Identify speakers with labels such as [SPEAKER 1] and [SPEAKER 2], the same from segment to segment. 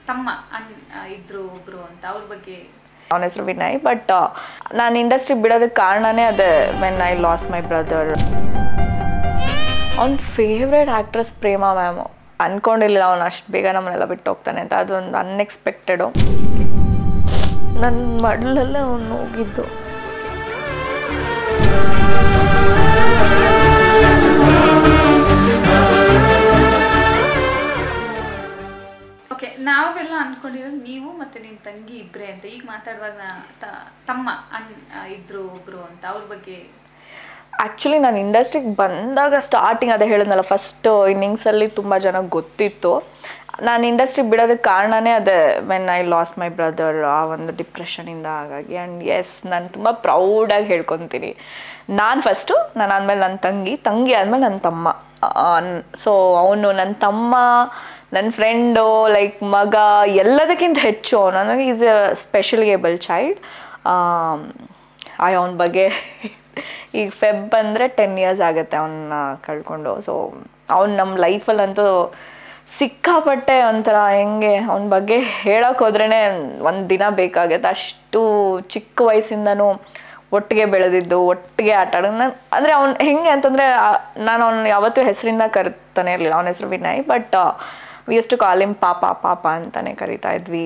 [SPEAKER 1] ತಮ್ಮ ಅಣ್ಣ ಇದ್ರು ಒಬ್ರು ಅಂತ ಅವ್ರ ಬಗ್ಗೆ
[SPEAKER 2] ಅವನ ಹೆಸರು ವಿನಯ್ ಬಟ್ ನಾನು ಇಂಡಸ್ಟ್ರಿ ಬಿಡೋದಕ್ಕೆ ಕಾರಣನೇ ಅದೇ when I lost my brother ಅವ್ನ ಫೇವ್ರೆಟ್ ಆ್ಯಕ್ಟ್ರೆಸ್ ಪ್ರೇಮ ಮ್ಯಾಮು ಅಂದ್ಕೊಂಡಿರಲಿಲ್ಲ ಅವನು ಅಷ್ಟು ಬೇಗ ನಮ್ಮನ್ನೆಲ್ಲ ಬಿಟ್ಟು ಹೋಗ್ತಾನೆ ಅಂತ ಅದೊಂದು ಅನ್ಎಕ್ಸ್ಪೆಕ್ಟೆಡು ನನ್ನ ಮಡ್ಲಲ್ಲೇ ಅವನು ಹೋಗಿದ್ದು
[SPEAKER 1] ಓಕೆ ನಾವೆಲ್ಲ ಅನ್ಕೊಂಡಿರೋದು ನೀವು ಮತ್ತೆ ನಿಮ್ಮ ತಂಗಿ ಇಬ್ರೇ ಅಂತ ಈಗ ಮಾತಾಡುವಾಗ ನಾ- ತ- ತಮ್ಮ ಅಣ್ಣ ಇದ್ರು ಒಬ್ರು ಅಂತ ಅವ್ರ ಬಗ್ಗೆ
[SPEAKER 2] ಆ್ಯಕ್ಚುಲಿ ನಾನು ಇಂಡಸ್ಟ್ರಿಗೆ ಬಂದಾಗ ಸ್ಟಾರ್ಟಿಂಗ್ ಅದೇ ಹೇಳಿದ್ನಲ್ಲ ಫಸ್ಟ್ ಇನ್ನಿಂಗ್ಸಲ್ಲಿ ತುಂಬ ಜನ ಗೊತ್ತಿತ್ತು ನಾನು ಇಂಡಸ್ಟ್ರಿ ಬಿಡೋದಕ್ಕೆ ಕಾರಣನೇ ಅದೇ when I lost my brother ಆ ಒಂದು ಡಿಪ್ರೆಷನಿಂದ ಹಾಗಾಗಿ ಆ್ಯಂಡ್ ಎಸ್ ನಾನು ತುಂಬ ಪ್ರೌಡಾಗಿ ಹೇಳ್ಕೊತೀನಿ ನಾನು ಫಸ್ಟು ನಾನು ಆದಮೇಲೆ ನನ್ನ ತಂಗಿ ತಂಗಿ ಆದಮೇಲೆ ನನ್ನ ತಮ್ಮ ಸೊ ಅವನು ನನ್ನ ತಮ್ಮ ನನ್ನ ಫ್ರೆಂಡು ಲೈಕ್ ಮಗ ಎಲ್ಲದಕ್ಕಿಂತ ಹೆಚ್ಚು ನನಗೆ is a special able child ಆಯ್ ಅವನ ಬಗ್ಗೆ ಈಗ ಫೆಬ್ ಬಂದರೆ ಟೆನ್ ಇಯರ್ಸ್ ಆಗುತ್ತೆ ಅವನ್ನ ಕಳ್ಕೊಂಡು ಸೊ ಅವ್ನು ನಮ್ಮ ಲೈಫಲ್ಲಂತೂ ಸಿಕ್ಕಾಪಟ್ಟೆ ಒಂಥರ ಹೆಂಗೆ ಅವನ ಬಗ್ಗೆ ಹೇಳೋಕೆ ಹೋದ್ರೇ ಒಂದು ದಿನ ಬೇಕಾಗುತ್ತೆ ಅಷ್ಟು ಚಿಕ್ಕ ವಯಸ್ಸಿಂದನೂ ಒಟ್ಟಿಗೆ ಬೆಳೆದಿದ್ದು ಒಟ್ಟಿಗೆ ಆಟ ಆಡೋದು ನಾನು ಅಂದರೆ ಅವ್ನು ಹೆಂಗೆ ಅಂತಂದರೆ ನಾನು ಅವ್ನು ಯಾವತ್ತೂ ಹೆಸರಿಂದ ಕರಿತಾನೆ ಇರಲಿಲ್ಲ ಅವನ ಹೆಸರು Vinay but we use to call him ಪಾಪ ಪಾಪ ಅಂತಲೇ ಕರಿತಾ ಇದ್ವಿ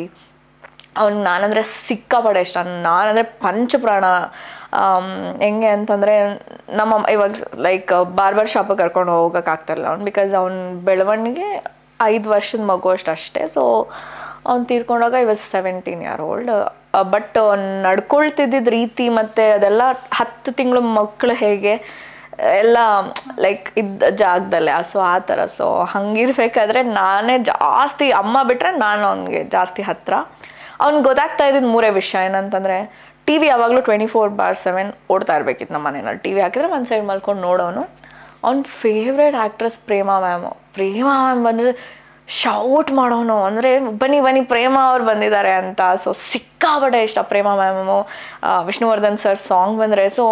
[SPEAKER 2] ಅವ್ನು ನಾನಂದರೆ ಸಿಕ್ಕಾಪಡೆ ಇಷ್ಟ ನಾನಂದರೆ ಪಂಚಪ್ರಾಣ ಆಮ್, ಹೆಂಗೆ ಅಂತಂದರೆ ನಮ್ಮ ಇವಾಗ ಲೈಕ್ ಬಾರ್ಬರ್ ಶಾಪಿಗೆ ಕರ್ಕೊಂಡು ಹೋಗೋಕ್ಕಾಗ್ತಾಯಿಲ್ಲ ಅವ್ನು ಬಿಕಾಸ್ ಅವ್ನ ಬೆಳವಣಿಗೆ ಐದು ವರ್ಷದ ಮಗು ಅಷ್ಟು ಅಷ್ಟೇ ಸೊ ಅವ್ನು ತೀರ್ಕೊಂಡಾಗ ಇವಾಗ ಸೆವೆಂಟೀನ್ ಇಯರ್ ಓಲ್ಡ್ ಬಟ್ ನಡ್ಕೊಳ್ತಿದ್ದಿದ್ದ ರೀತಿ ಮತ್ತು ಅದೆಲ್ಲ ಹತ್ತು ತಿಂಗಳು ಮಕ್ಕಳು ಹೇಗೆ ಎಲ್ಲ ಲೈಕ್ ಇದ್ದ ಜಾಗದಲ್ಲೇ ಸೊ ಆ ಥರ ಸೊ ಹಂಗಿರ್ಬೇಕಾದ್ರೆ ನಾನೇ ಜಾಸ್ತಿ ಅಮ್ಮ ಬಿಟ್ಟರೆ ನಾನು ಅವನಿಗೆ ಜಾಸ್ತಿ ಹತ್ತಿರ ಅವ್ನಿಗೆ ಗೊತ್ತಾಗ್ತಾ ಇದ್ದಿದ್ದು ಮೂರೇ ವಿಷಯ ಏನಂತಂದರೆ ಟಿ ವಿ ಯಾವಾಗಲೂ ಟ್ವೆಂಟಿ ಫೋರ್ ಬಾರ್ ಸೆವೆನ್ ಓಡ್ತಾ ಇರಬೇಕಿತ್ತು ನಮ್ಮ ಮನೇನಲ್ಲಿ ಟಿ ವಿ ಹಾಕಿದ್ರೆ ಒಂದು ಸೈಡ್ ಮಲ್ಕೊಂಡು ನೋಡೋನು ಅವ್ನ favourite actress Prema ma'am Prema ma'am ಬಂದರೆ ಶೌಟ್ ಮಾಡೋನು ಅಂದರೆ ಬನ್ನಿ ಬನ್ನಿ ಪ್ರೇಮ ಅವ್ರು ಬಂದಿದ್ದಾರೆ ಅಂತ ಸೊ ಸಿಕ್ಕಾಪಟ್ಟೆ ಇಷ್ಟ Prema ma'am Vishnuvardhan sir song ಬಂದರೆ ಸೊ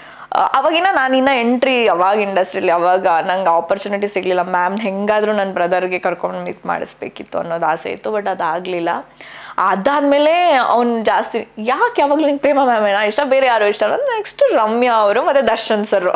[SPEAKER 2] ಅವಾಗಿನ ನಾನಿನ್ನ ಎಂಟ್ರಿ ಅವಾಗ ಇಂಡಸ್ಟ್ರಿಲಿ ಅವಾಗ ನಂಗೆ ಆಪರ್ಚುನಿಟಿ ಸಿಗಲಿಲ್ಲ ಮ್ಯಾಮ್ ಹೆಂಗಾದರೂ ನನ್ನ ಬ್ರದರ್ಗೆ ಕರ್ಕೊಂಡು ಮೀಟ್ ಮಾಡಿಸ್ಬೇಕಿತ್ತು ಅನ್ನೋದು ಆಸೆ ಇತ್ತು ಬಟ್ ಅದಾಗಲಿಲ್ಲ ಅದಾದಮೇಲೆ ಅವ್ನು ಜಾಸ್ತಿ ಯಾಕೆ ಯಾವಾಗಲೂ ನಿಂಗೆ ಪ್ರೇಮ ಮ್ಯಾಮ್ ಏನೋ ಇಷ್ಟ ಬೇರೆ ಯಾರು ಇಷ್ಟ ನೆಕ್ಸ್ಟ್ ರಮ್ಯಾ ಅವರು ಮತ್ತು ದರ್ಶನ್ ಸರ್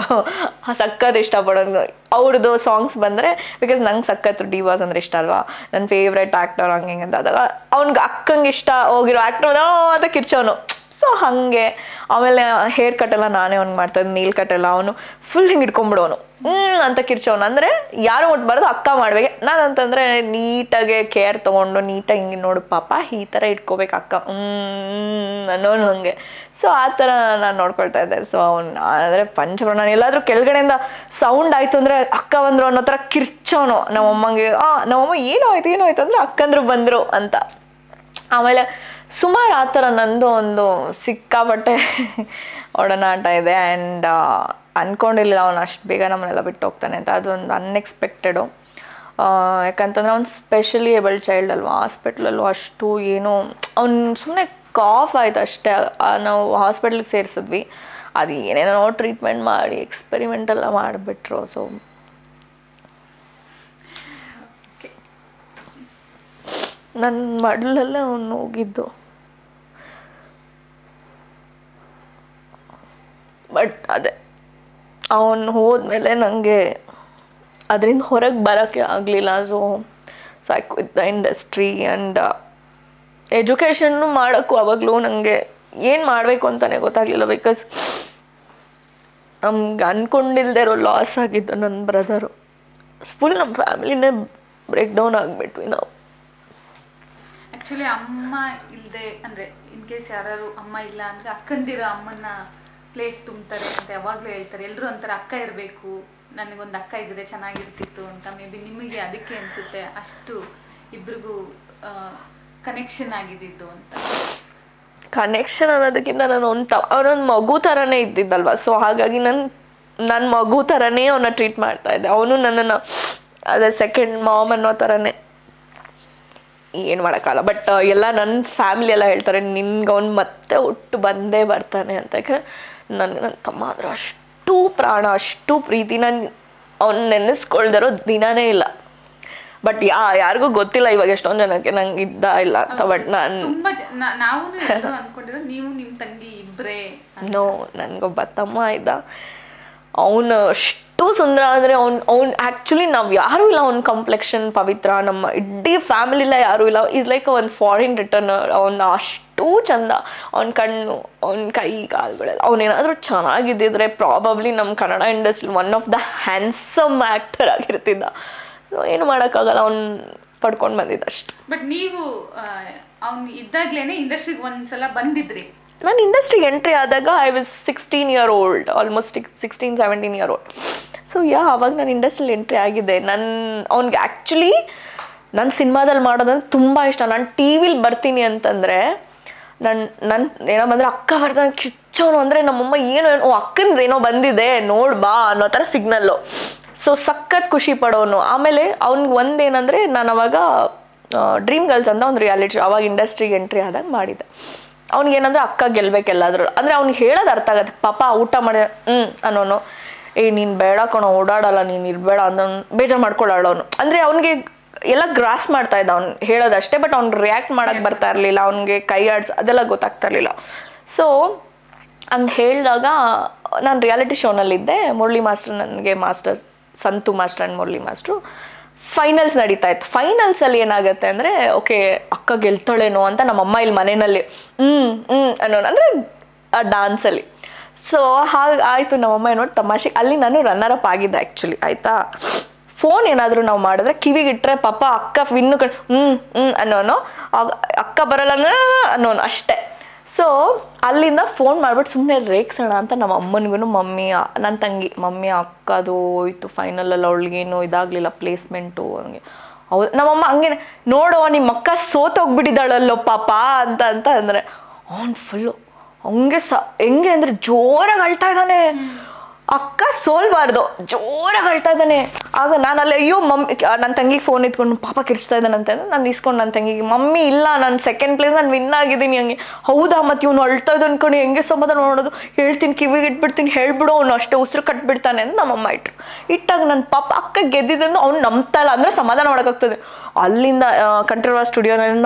[SPEAKER 2] ಸಖತ್ ಇಷ್ಟಪಡೋದು ಅವ್ರದ್ದು ಸಾಂಗ್ಸ್ ಬಂದರೆ ಬಿಕಾಸ್ ನಂಗೆ ಸಖತ್ ಡಿ ವಾಸ್ ಅಂದ್ರೆ ಇಷ್ಟ ಅಲ್ವಾ ನನ್ನ ಫೇವ್ರೆಟ್ ಆ್ಯಕ್ಟರ್ ಹಂಗೆ ಹಿಂಗೆ ಅಂತ ಆದಾಗ ಅವ್ನಿಗೆ ಅಕ್ಕಂಗೆ ಇಷ್ಟ ಹೋಗಿರೋ ಆ್ಯಕ್ಟರ್ ಅಂತ ಕಿರ್ಚೋನು ಸೊ ಹಾಗೆ ಆಮೇಲೆ ಹೇರ್ ಕಟ್ ಎಲ್ಲ ನಾನೇ ಅವ್ನು ಮಾಡ್ತಾಯಿದ್ದೆ ನೀಲ್ ಕಟ್ ಎಲ್ಲ ಅವನು ಫುಲ್ ಹಿಂಗೆ ಇಟ್ಕೊಂಡ್ಬಿಡೋನು ಹ್ಞೂ ಅಂತ ಕಿರ್ಚೋನು ಅಂದರೆ ಯಾರು ಮುಟ್ಬಾರ್ದು ಅಕ್ಕ ಮಾಡ್ಬೇಕು ನಾನು ಅಂತಂದರೆ ನೀಟಾಗೆ ಕೇರ್ ತೊಗೊಂಡು ನೀಟಾಗಿ ಹಿಂಗೆ ನೋಡು ಪಾಪ ಈ ಥರ ಇಟ್ಕೋಬೇಕು ಅಕ್ಕ ಹ್ಞೂ ಅನ್ನೋನು ಹಂಗೆ ಸೊ ಆ ಥರ ನಾನು ನೋಡ್ಕೊಳ್ತಾ ಇದ್ದೆ ಸೊ ಅವ್ನು ಅಂದರೆ ಪಂಚಪ್ರಾಣ ನಾನು ಎಲ್ಲಾದರೂ ಕೆಳಗಡೆಯಿಂದ ಸೌಂಡ್ ಆಯಿತು ಅಂದರೆ ಅಕ್ಕ ಬಂದರು ಅನ್ನೋ ಥರ ಕಿರ್ಚೋನು ನಮ್ಮಮ್ಮಂಗೆ ಆ ನಮ್ಮಮ್ಮ ಏನೋ ಆಯ್ತು ಏನೋ ಆಯ್ತು ಅಂದರೆ ಅಕ್ಕಂದ್ರು ಬಂದರು ಅಂತ ಆಮೇಲೆ ಸುಮಾರು ಆ ಥರ ನಂದು ಒಂದು ಸಿಕ್ಕಾಪಟ್ಟೆ ಒಡನಾಟ ಇದೆ ಆ್ಯಂಡ್ ಅಂದ್ಕೊಂಡಿರಲಿಲ್ಲ ಅವನು ಅಷ್ಟು ಬೇಗ ನಮ್ಮನ್ನೆಲ್ಲ ಬಿಟ್ಟು ಹೋಗ್ತಾನೆ ಅಂತ ಅದೊಂದು ಅನ್ಎಕ್ಸ್ಪೆಕ್ಟೆಡು ಯಾಕಂತಂದ್ರೆ ಅವ್ನು ಸ್ಪೆಷಲಿ ಏಬಲ್ ಚೈಲ್ಡ್ ಅಲ್ವಾ ಹಾಸ್ಪಿಟ್ಲಲ್ಲೂ ಅಷ್ಟು ಏನೋ ಅವ್ನು ಸುಮ್ಮನೆ ಕಾಫ್ ಆಯ್ತು ಅಷ್ಟೇ ಆ, ನಾವು ಹಾಸ್ಪಿಟ್ಲಿಗೆ ಸೇರಿಸಿದ್ವಿ ಅದು ಏನೇನೋ ಟ್ರೀಟ್ಮೆಂಟ್ ಮಾಡಿ ಎಕ್ಸ್ಪೆರಿಮೆಂಟ್ ಎಲ್ಲ ಮಾಡಿಬಿಟ್ರು ಸೊ ನನ್ನ ಮಡ್ಲಲ್ಲೇ ಅವನು ಹೋಗಿದ್ದು ಬಟ್ ಅದೇ ಅವನು ಹೋದ್ಮೇಲೆ ನನಗೆ ಅದರಿಂದ ಹೊರಗೆ ಬರೋಕ್ಕೆ ಆಗಲಿಲ್ಲ so so I quit the industry and ಎಜುಕೇಷನ್ನು ಮಾಡೋಕ್ಕೂ ಅವಾಗಲೂ ನನಗೆ ಏನು ಮಾಡಬೇಕು ಅಂತಲೇ ಗೊತ್ತಾಗಲಿಲ್ಲ ಬಿಕಾಸ್ ನಮ್ಗೆ ಅಂದ್ಕೊಂಡಿಲ್ದೇ ಇರೋ ಲಾಸ್ ಆಗಿದ್ದು ನನ್ನ ಬ್ರದರು ಫುಲ್ ನಮ್ಮ ಫ್ಯಾಮಿಲಿನೇ ಬ್ರೇಕ್ ಡೌನ್ ಆಗಿಬಿಟ್ವಿ ನಾವು
[SPEAKER 1] ಆಕ್ಚುಲಿ ಅಮ್ಮ ಇಲ್ಲದೆ ಅಂದ್ರೆ ಇನ್ ಕೇಸ್ ಯಾರು ಅಮ್ಮ ಇಲ್ಲ ಅಂದ್ರೆ ಅಕ್ಕಂದಿರೋ ಅಮ್ಮನ ಪ್ಲೇಸ್ ತುಂಬ್ತಾರೆ ಅಂತ ಯಾವಾಗಲೂ ಹೇಳ್ತಾರೆ ಎಲ್ಲರೂ ಒಂಥರ ಅಕ್ಕ ಇರಬೇಕು ನನಗೊಂದು ಅಕ್ಕ ಇದ್ರೆ ಚೆನ್ನಾಗಿರ್ತಿತ್ತು ಅಂತ ಮೇ ಬಿ ನಿಮಗೆ ಅದಕ್ಕೆ ಅನ್ಸುತ್ತೆ ಅಷ್ಟು ಇಬ್ರಿಗೂ ಕನೆಕ್ಷನ್ ಆಗಿದ್ದಿದ್ದು ಅಂತ
[SPEAKER 2] ಕನೆಕ್ಷನ್ ಅನ್ನೋದಕ್ಕಿಂತ ನಾನು ಒಂದು ತ ಅವನೊಂದು ಮಗು ಥರನೇ ಇದ್ದಿದ್ದಲ್ವ ಸೊ ಹಾಗಾಗಿ ನನ್ನ ನನ್ನ ಮಗು ಥರನೇ ಅವನ್ನ ಟ್ರೀಟ್ ಮಾಡ್ತಾ ಇದ್ದೆ ಅವನು ನನ್ನನ್ನು ಅದೇ ಸೆಕೆಂಡ್ ಮಾಮ್ ಅನ್ನೋ ಥರನೇ ಏನು ಮಾಡೋಕ್ಕಲ್ಲ ಬಟ್ ಎಲ್ಲ ನನ್ನ ಫ್ಯಾಮಿಲಿ ಎಲ್ಲ ಹೇಳ್ತಾರೆ ನಿನ್ಗೆ ಅವ್ನು ಮತ್ತೆ ಹುಟ್ಟು ಬಂದೇ ಬರ್ತಾನೆ ಅಂತ ಯಾಕಂದ್ರೆ ನನಗೆ ನನ್ನ ತಮ್ಮ ಅಂದ್ರೆ ಅಷ್ಟು ಪ್ರಾಣ ಅಷ್ಟು ಪ್ರೀತಿ ನಾನು ಅವ್ನು ನೆನೆಸ್ಕೊಳ್ದಿರೋ ದಿನನೇ ಇಲ್ಲ ಬಟ್ ಯಾ ಯಾರಿಗೂ ಗೊತ್ತಿಲ್ಲ ಇವಾಗ ಎಷ್ಟೊಂದು ಜನಕ್ಕೆ ನಂಗೆ ಇದ್ದ ಇಲ್ಲ ಅಂತ ಬಟ್ ನಾನು
[SPEAKER 1] ತುಂಬಾ ನಾವು ಎಲ್ಲರೂ ಅನ್ಕೊಂಡಿರೋ ನೀವು ನಿಮ್ ತಂಗಿ ಇಬ್ರೇ
[SPEAKER 2] ನೋ ನನಗೊಬ್ಬ ತಮ್ಮ ಇದ್ದ ಅವನು ಅಷ್ಟು ಸುಂದರ ಅಂದರೆ ಅವ್ನು ಅವ್ನು ಆ್ಯಕ್ಚುಲಿ ನಾವು ಯಾರೂ ಇಲ್ಲ ಅವ್ನ ಕಂಪ್ಲೆಕ್ಷನ್ ಪವಿತ್ರ ನಮ್ಮ ಇಡೀ ಫ್ಯಾಮಿಲಿಲ್ಲ ಯಾರೂ ಇಲ್ಲ ಈಸ್ ಲೈಕ್ ಒಂದು ಫಾರಿನ್ ರಿಟರ್ನರ್ ಅವನ ಅಷ್ಟು ಚಂದ ಅವನ ಕಣ್ಣು ಅವನ ಕೈ ಕಾಲುಗಳೆಲ್ಲ ಅವನೇನಾದರೂ ಚೆನ್ನಾಗಿದ್ದಿದ್ರೆ ಪ್ರಾಬಬ್ಲಿ ನಮ್ಮ Kannada industry one of the handsome actor ಆಗಿರ್ತಿದ್ದ So, ಏನು ಮಾಡೋಕ್ಕಾಗಲ್ಲ ಅವ್ನು ಪಡ್ಕೊಂಡು ಬಂದಿದ್ದ ಅಷ್ಟು
[SPEAKER 1] ಬಟ್ ನೀವು ಅವ್ನು ಇದ್ದಾಗ್ಲೇನೆ ಇಂಡಸ್ಟ್ರಿಗೆ ಒಂದ್ಸಲ ಬಂದಿದ್ರಿ
[SPEAKER 2] ನಾನು ಇಂಡಸ್ಟ್ರಿಗೆ ಎಂಟ್ರಿ ಆದಾಗ I was sixteen year old almost sixteen seventeen year old so yeah ಅವಾಗ ನಾನು ಇಂಡಸ್ಟ್ರಿಯಲ್ಲಿ ಎಂಟ್ರಿ ಆಗಿದ್ದೆ ನನ್ನ ಅವ್ನಿಗೆ ಆ್ಯಕ್ಚುಲಿ ನನ್ನ ಸಿನಿಮಾದಲ್ಲಿ ಮಾಡೋದಂದ್ರೆ ತುಂಬ ಇಷ್ಟ ನಾನು ಟಿ ವಿಲಿ ಬರ್ತೀನಿ ಅಂತಂದರೆ ನನ್ನ ನನ್ನ ಏನೋ ಬಂದರೆ ಅಕ್ಕ ಬರ್ತಾನೆ ಕಿಚ್ಚೋನು ಅಂದರೆ ನಮ್ಮಮ್ಮ ಏನೋ ಏನೋ ಅಕ್ಕನದು ಏನೋ ಬಂದಿದೆ ನೋಡ್ ಬಾ ಅನ್ನೋ ಥರ ಸಿಗ್ನಲ್ಲು ಸೊ ಸಖತ್ ಖುಷಿ ಪಡೋನು ಆಮೇಲೆ ಅವ್ನಿಗೆ ಒಂದೇನಂದರೆ ನಾನು ಅವಾಗ ಡ್ರೀಮ್ ಗರ್ಲ್ಸ್ ಅಂತ ಒಂದು ರಿಯಾಲಿಟಿ ಅವಾಗ ಇಂಡಸ್ಟ್ರಿಗೆ ಎಂಟ್ರಿ ಆದಾಗ ಮಾಡಿದ್ದೆ ಅವ್ನಿಗೆ ಏನಂದ್ರೆ ಅಕ್ಕ ಗೆಲ್ಬೇಕು ಎಲ್ಲಾದ್ರೂ ಅಂದರೆ ಅವ್ನಿಗೆ ಹೇಳೋದು ಅರ್ಥ ಆಗತ್ತೆ ಪಾಪ ಊಟ ಮಾಡಿ ಹ್ಞೂ ಅನ್ನೋನು ಏ ನೀನು ಬೇಡ ಕಣೋ ಓಡಾಡಲ್ಲ ನೀನು ಇರಬೇಡ ಅನ್ನೋ ಬೇಜಾರು ಮಾಡ್ಕೊಳ್ಳಾಳ ಅವನು ಅಂದರೆ ಅವನಿಗೆ ಎಲ್ಲ ಗ್ರಾಸ್ ಮಾಡ್ತಾ ಇದ್ದ ಅವ್ನು ಹೇಳೋದಷ್ಟೇ ಬಟ್ ಅವ್ನು ರಿಯಾಕ್ಟ್ ಮಾಡೋಕ್ಕೆ ಬರ್ತಾ ಇರಲಿಲ್ಲ ಅವ್ನಿಗೆ ಕೈ ಆಡ್ಸ್ ಅದೆಲ್ಲ ಗೊತ್ತಾಗ್ತಾ ಇರಲಿಲ್ಲ ಸೊ ಹಂಗೆ ಹೇಳಿದಾಗ ನಾನು ರಿಯಾಲಿಟಿ ಶೋನಲ್ಲಿದ್ದೆ ಮುರಳಿ ಮಾಸ್ಟರ್ ನನಗೆ master Santhu master and Murali master finals ನಡೀತಾ ಇತ್ತು ಫೈನಲ್ಸಲ್ಲಿ ಏನಾಗುತ್ತೆ ಅಂದರೆ ಓಕೆ ಅಕ್ಕ ಗೆಲ್ತಾಳೇನೋ ಅಂತ ನಮ್ಮಮ್ಮ ಇಲ್ಲಿ ಮನೆಯಲ್ಲಿ ಹ್ಞೂ ಹ್ಞೂ ಅನ್ನೋನು ಅಂದರೆ ಆ ಡಾನ್ಸಲ್ಲಿ ಸೊ ಹಾಗೆ ಆಯಿತು ನಮ್ಮಮ್ಮ ಏನೋ ತಮಾಷೆ ಅಲ್ಲಿ ನಾನು ರನ್ನರ್ ಅಪ್ ಆಗಿದ್ದೆ ಆ್ಯಕ್ಚುಲಿ ಆಯಿತಾ ಫೋನ್ ಏನಾದರೂ ನಾವು ಮಾಡಿದ್ರೆ ಕಿವಿಗಿಟ್ರೆ ಪಾಪ ಅಕ್ಕ ವಿನ್ನು ಕಣ್ ಹ್ಞೂ ಹ್ಞೂ ಅನ್ನೋನು ಆಗ- ಅಕ್ಕ ಬರಲ್ಲ ಅಂದ್ರೆ ಅನ್ನೋನು ಅಷ್ಟೇ ಸೊ ಅಲ್ಲಿಂದ ಫೋನ್ ಮಾಡ್ಬಿಟ್ಟು ಸುಮ್ಮನೆ ರೇಗ್ಸೋಣ ಅಂತ ನಮ್ಮ ಅಮ್ಮನಿಗೂ ಮಮ್ಮಿ ನನ್ನ ತಂಗಿ ಮಮ್ಮಿ ಅಕ್ಕದು ಹೋಯ್ತು ಫೈನಲಲ್ಲಿ ಅವಳಿಗೇನು ಇದಾಗಲಿಲ್ಲ ಪ್ಲೇಸ್ಮೆಂಟು ಹಂಗೆ ಹೌದು ನಮ್ಮಮ್ಮ ಹಂಗೇನೆ ನೋಡೋ ನಿಮ್ಮ ಅಕ್ಕ ಸೋತೋಗ್ಬಿಟ್ಟಿದ್ದಾಳಲ್ಲೋ ಪಾಪ ಅಂತ ಅಂತ ಅಂದರೆ ಅವ್ನು ಫುಲ್ಲು ಹಂಗೆ ಸ ಹೆಂಗೆ ಅಂದರೆ ಜೋರಾಗಿ ಅಳ್ತಾ ಇದ್ದಾನೆ ಅಕ್ಕ ಸೋಲ್ಬಾರ್ದು ಜೋರಾಗಿ ಅಳ್ತಾ ಇದ್ದಾನೆ ಆಗ ನಾನು ಅಲ್ಲಿ ಅಯ್ಯೋ ಮಮ್ಮಿ ನನ್ನ ತಂಗಿಗೆ ಫೋನ್ ಇಟ್ಕೊಂಡು ಪಾಪ ಕಿರ್ಚ್ತಾ ಇದ್ದಾನಂತೆ ಅಂದ್ರೆ ನಾನು ಇಸ್ಕೊಂಡು ನನ್ನ ತಂಗಿಗೆ ಮಮ್ಮಿ ಇಲ್ಲ ನಾನು ಸೆಕೆಂಡ್ ಪ್ಲೇಸ್ ನಾನು ವಿನ್ ಆಗಿದ್ದೀನಿ ಹಂಗೆ ಹೌದಾ ಮತ್ತು ಇವನು ಅಳ್ತಾ ಇದ್ದು ಅನ್ಕೊಂಡು ಹೆಂಗೆ ಸಮಾಧಾನ ಮಾಡೋದು ಹೇಳ್ತೀನಿ ಕಿವಿಗೆ ಇಟ್ಬಿಡ್ತೀನಿ ಹೇಳ್ಬಿಡು ಅವ್ನು ಅಷ್ಟೇ ಉಸಿರು ಕಟ್ಬಿಡ್ತಾನೆ ಅಂತ ನಮ್ಮಮ್ಮ ಇಟ್ರು ಇಟ್ಟಾಗ ನನ್ನ ಪಾಪ ಅಕ್ಕ ಗೆದ್ದಿದ್ದು ಅವ್ನು ನಂಬ್ತಾ ಇಲ್ಲ ಅಂದರೆ ಸಮಾಧಾನ ಮಾಡೋಕ್ಕಾಗ್ತದೆ ಅಲ್ಲಿಂದ ಕಂಟ್ರೋಲ್ ಸ್ಟುಡಿಯೋನಿಂದ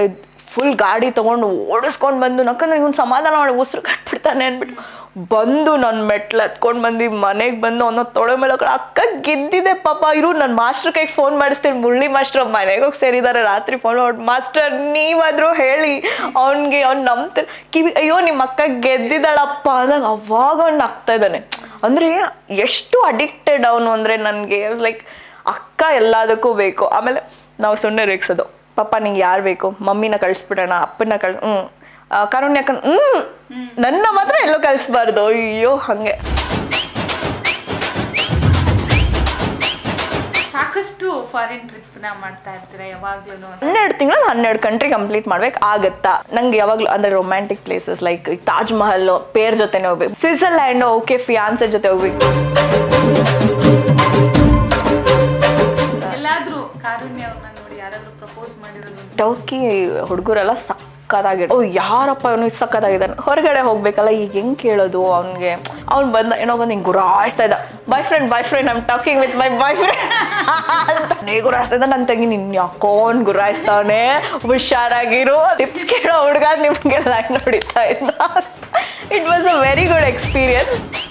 [SPEAKER 2] ಫುಲ್ ಗಾಡಿ ತೊಗೊಂಡು ಓಡಿಸ್ಕೊಂಡು ಬಂದು ನಕ್ಕಂದ್ರೆ ಇವ್ನು ಸಮಾಧಾನ ಮಾಡಿ ಉಸಿರು ಕಟ್ಬಿಡ್ತಾನೆ ಅಂದ್ಬಿಟ್ಟು ಬಂದು ನನ್ನ ಮೆಟ್ಲು ಹತ್ಕೊಂಡು ಬಂದು ಮನೆಗೆ ಬಂದು ಅವನ ತೊಳೆ ಮೇಲೆ ಹಾಕೊಂಡು ಅಕ್ಕ ಗೆದ್ದಿದೆ ಪಾಪ ಇರು ನನ್ನ ಮಾಸ್ಟರ್ ಕೈಗೆ ಫೋನ್ ಮಾಡಿಸ್ತೀನಿ ಮುರಳಿ ಮಾಸ್ಟರ್ ಮನೆಗೆ ಹೋಗಿ ಸೇರಿದ್ದಾರೆ ರಾತ್ರಿ ಫೋನ್ ಮಾಡಿ ಮಾಸ್ಟರ್ ನೀವಾದರೂ ಹೇಳಿ ಅವ್ನಿಗೆ ಅವ್ನು ನಂಬ್ತಾರೆ ಕಿವಿ ಅಯ್ಯೋ ನಿಮ್ಮ ಅಕ್ಕ ಗೆದ್ದಿದ್ದಾಳಪ್ಪ ಅಂದಾಗ ಅವಾಗ ಅವ್ನು ಆಗ್ತಾ ಇದ್ದಾನೆ ಅಂದರೆ ಎಷ್ಟು ಅಡಿಕ್ಟೆಡ್ ಅವನು ಅಂದರೆ ನನಗೆ ಲೈಕ್ ಅಕ್ಕ ಎಲ್ಲದಕ್ಕೂ ಬೇಕು ಆಮೇಲೆ ನಾವು ಸುಮ್ಮನೆ ರೇಗ್ಸೋದು ಪಾಪ ನಿಂಗೆ ಯಾರು ಬೇಕು ಮಮ್ಮಿನ ಕಳಿಸ್ಬಿಡೋಣ ಅಪ್ಪನ ಕಳ್ ಹ್ಞೂ ಕಾರುಣ್ಯಕ್ಕ ಹ್ಞೂ ನನ್ನ ಮಾತ್ರ ಎಲ್ಲೋ ಕಳಿಸ್ಬಾರ್ದು ಅಯ್ಯೋ ಹಾಗೆ
[SPEAKER 1] ಸಾಕಷ್ಟು ಫಾರಿನ್ ಟ್ರಿಪ್ ನ ಮಾಡ್ತಾ ಇರ್ತೀರಾ ಯಾವಾಗ್ಲೂ
[SPEAKER 2] ಹನ್ನೆರಡು ತಿಂಗಳಲ್ಲಿ ಹನ್ನೆರಡು ಕಂಟ್ರಿ ಕಂಪ್ಲೀಟ್ ಮಾಡ್ಬೇಕು ಆಗತ್ತಾ ನಂಗೆ ಯಾವಾಗಲೂ ಅಂದರೆ romantic places like Taj Mahal pair ಜೊತೆನೇ ಹೋಗ್ಬೇಕು ಸ್ವಿಟ್ಜರ್ಲ್ಯಾಂಡ್ ಓಕೆ ಫಿಯಾನ್ಸೆ ಜೊತೆ ಹೋಗ್ಬೇಕು
[SPEAKER 1] ಎಲ್ಲಾದ್ರೂ ಕಾರುಣ್ಯ ಅವ್ರನ್ನ ನೋಡಿ ಯಾರಾದ್ರೂ ಪ್ರಪೋಸ್ ಮಾಡಿರೋದು
[SPEAKER 2] ಟರ್ಕಿ ಹುಡುಗರೆಲ್ಲ ಸಕ್ಕತ್ತಾಗಿರೋ ಓ ಯಾರಪ್ಪ ಅವನು ಸಕ್ಕತ್ತಾಗಿದ್ದಾನೆ ಹೊರಗಡೆ ಹೋಗ್ಬೇಕಲ್ಲ ಈಗ ಹೆಂಗ್ ಕೇಳೋದು ಅವ್ನಿಗೆ ಅವ್ನು ಬಂದ ಏನೋ ಬಂದು ಹಿಂಗೆ ಗುರಾಯಿಸ್ತಾ ಇದ್ದ boyfriend boyfriend I'm talking with my boyfriend ನೇ ಗುರಾಯಿಸ್ತಾ ಇದ್ದ ನನ್ನ ತಂಗಿ ನಿನ್ನ ಯಾಕೋನ್ ಗುರಾಯಿಸ್ತಾವನೆ ಹುಷಾರಾಗಿರು ಟಿಪ್ಸ್ ಕೇಳೋ ಹುಡುಗ ನಿಮ್ಗೆ ಲೈನ್ ನೋಡಿತಾ ಇದ್ದ it was a very good experience